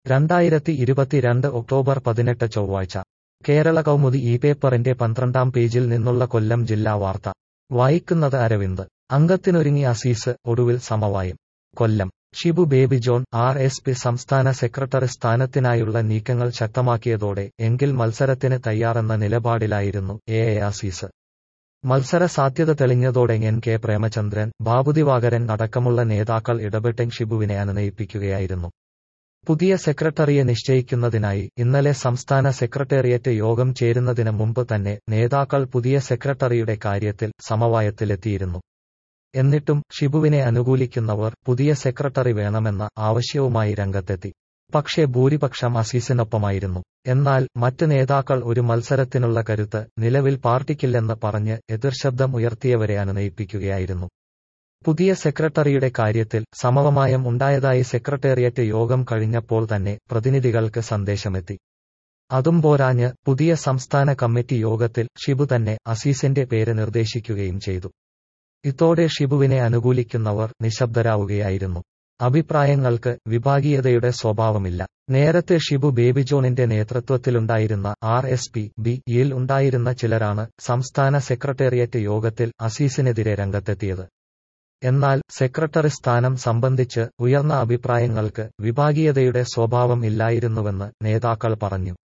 രണ്ടായിരത്തി ഇരുപത്തിരണ്ട് ഒക്ടോബർ പതിനെട്ട് ചൊവ്വാഴ്ച കേരള കൗമുദി ഈ പേപ്പറിന്റെ പന്ത്രണ്ടാം പേജിൽ നിന്നുള്ള കൊല്ലം ജില്ലാ വാർത്ത വായിക്കുന്നത് അരവിന്ദ് അംഗത്തിനൊരുങ്ങി അസീസ് ഒടുവിൽ സമവായം Kollam Shibu Baby John R S P സംസ്ഥാന സെക്രട്ടറി സ്ഥാനത്തിനായുള്ള നീക്കങ്ങൾ ശക്തമാക്കിയതോടെ എങ്കിൽ മത്സരത്തിന് തയ്യാറെന്ന നിലപാടിലായിരുന്നു എ എ അസീസ് മത്സര സാധ്യത തെളിഞ്ഞതോടെ എൻ കെ പ്രേമചന്ദ്രൻ ബാബുദിവാകരൻ അടക്കമുള്ള നേതാക്കൾ ഇടപെട്ടെൻ ഷിബുവിനെ അനുനയിപ്പിക്കുകയായിരുന്നു പുതിയ സെക്രട്ടറിയെ നിശ്ചയിക്കുന്നതിനായി ഇന്നലെ സംസ്ഥാന സെക്രട്ടേറിയറ്റ് യോഗം ചേരുന്നതിന് മുമ്പ് തന്നെ നേതാക്കൾ പുതിയ സെക്രട്ടറിയുടെ കാര്യത്തിൽ സമവായത്തിലെത്തിയിരുന്നു എന്നിട്ടും ഷിബുവിനെ അനുകൂലിക്കുന്നവർ പുതിയ സെക്രട്ടറി വേണമെന്ന ആവശ്യവുമായി രംഗത്തെത്തി പക്ഷേ ഭൂരിപക്ഷം അസീസിനൊപ്പമായിരുന്നു എന്നാൽ മറ്റ് നേതാക്കൾ ഒരു മത്സരത്തിനുള്ള കരുത്ത് നിലവിൽ പാർട്ടിക്കില്ലെന്ന് പറഞ്ഞ് എതിർശബ്ദം ഉയർത്തിയവരെ അനുനയിപ്പിക്കുകയായിരുന്നു പുതിയ സെക്രട്ടറിയുടെ കാര്യത്തിൽ സമവമായം ഉണ്ടായതായി സെക്രട്ടേറിയറ്റ് യോഗം കഴിഞ്ഞപ്പോൾ തന്നെ പ്രതിനിധികൾക്ക് സന്ദേശമെത്തി അതും പോരാഞ്ഞ് പുതിയ സംസ്ഥാന കമ്മിറ്റി യോഗത്തിൽ ഷിബു തന്നെ അസീസിന്റെ പേര് നിർദ്ദേശിക്കുകയും ചെയ്തു ഇതോടെ ഷിബുവിനെ അനുകൂലിക്കുന്നവർ നിശബ്ദരാവുകയായിരുന്നു അഭിപ്രായങ്ങൾക്ക് വിഭാഗീയതയുടെ സ്വഭാവമില്ല നേരത്തെ ഷിബു ബേബി ജോണിന്റെ നേതൃത്വത്തിലുണ്ടായിരുന്ന ആർ എസ് പി ബി യിൽ ഉണ്ടായിരുന്ന ചിലരാണ് സംസ്ഥാന സെക്രട്ടേറിയറ്റ് യോഗത്തിൽ അസീസിനെതിരെ രംഗത്തെത്തിയത് എന്നാൽ സെക്രട്ടറി സ്ഥാനം സംബന്ധിച്ച് ഉയർന്ന അഭിപ്രായങ്ങൾക്ക് വിഭാഗീയതയുടെ സ്വഭാവം ഇല്ലായിരുന്നുവെന്ന് നേതാക്കൾ പറഞ്ഞു